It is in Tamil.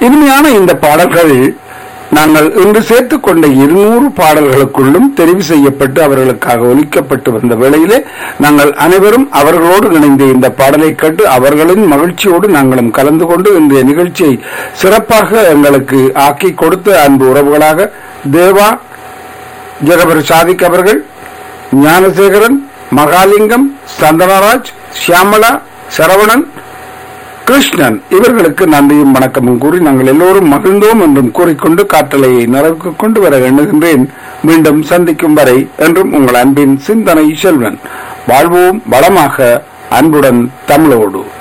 இனிமையான இந்த பாடல்கள் நாங்கள் இன்று சேர்த்துக் கொண்ட இருநூறு பாடல்களுக்குள்ளும் தெரிவு செய்யப்பட்டு அவர்களுக்காக ஒலிக்கப்பட்டு வந்த வேளையிலே நாங்கள் அனைவரும் அவர்களோடு இணைந்து இந்த பாடலை கேட்டு அவர்களின் மகிழ்ச்சியோடு நாங்களும் கலந்து கொண்டு இன்றைய நிகழ்ச்சியை சிறப்பாக எங்களுக்கு ஆக்கி கொடுத்த அன்பு உறவுகளாக தேவா ஜெகபர் சாதிக் அவர்கள் ஞானசேகரன் மகாலிங்கம் சந்தனராஜ் சியாமலா சரவணன் கிருஷ்ணன் இவர்களுக்கு நன்றியும் வணக்கமும் கூறி நாங்கள் எல்லோரும் மகிழ்ந்தோம் என்றும் கூறிக்கொண்டு காற்றலையை நிறைவுக்கு கொண்டு வர எண்ணுகின்றேன் மீண்டும் சந்திக்கும் வரை என்றும் உங்கள் அன்பின் சிந்தனை செல்வன் வாழ்வோம் வளமாக அன்புடன் தமிழோடு